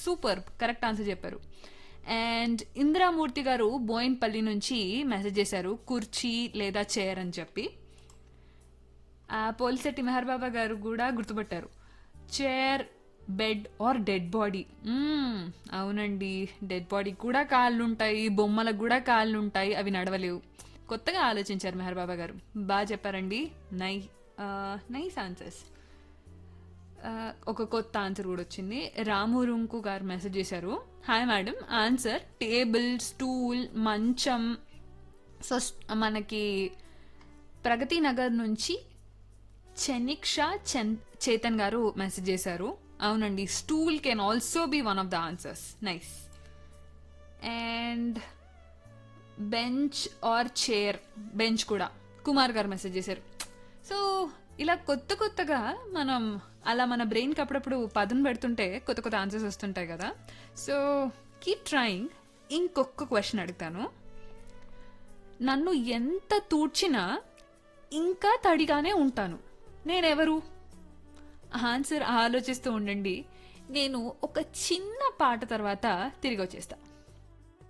super correct answer చెప్పారు and Indiramurthy గారు బోయిన్పల్లి నుంచి మెసేజ్ చేశారు కుర్చీ లేదా చైర్ అని చెప్పి ఆ పోలిశెట్టి మెహర్ బాబా గారు కూడా గుర్తుపట్టారు chair bed or dead body అవునండి డెడ్ బాడీ కూడా కాళ్ళు ఉంటాయి బొమ్మలకు కూడా కాళ్ళు ఉంటాయి అవి నడవలేవు కొత్తగా ఆలోచించారు మెహర్ బాబా గారు బాగా చెప్పారండి నై నైస్ ఆన్సర్స్ ఒక కొత్త ఆన్సర్ కూడా వచ్చింది రాము రుంకు గారు మెసేజ్ చేశారు hi madam answer table stool మంచం సో మనకి ప్రగతి నగర్ నుంచి చెనిక్షా చెన్ చేతన్ గారు మెసేజ్ చేశారు అవునండి stool can also be one of the answers nice and bench or chair bench కూడా కుమార్ గారు మెసేజ్ చేశారు సో ఇలా కొత్త కొత్తగా మనం అలా మన బ్రెయిన్కి అప్పుడప్పుడు పదును పెడుతుంటే కొత్త కొత్త ఆన్సర్స్ వస్తుంటాయి కదా సో కీప్ ట్రయింగ్ ఇంకొక క్వశ్చన్ అడుగుతాను నన్ను ఎంత తూడ్చినా ఇంకా తడిగానే ఉంటాను నేనెవరు ఆన్సర్ ఆలోచిస్తూ ఉండండి నేను ఒక చిన్న పాట తర్వాత తిరిగి వచ్చేస్తా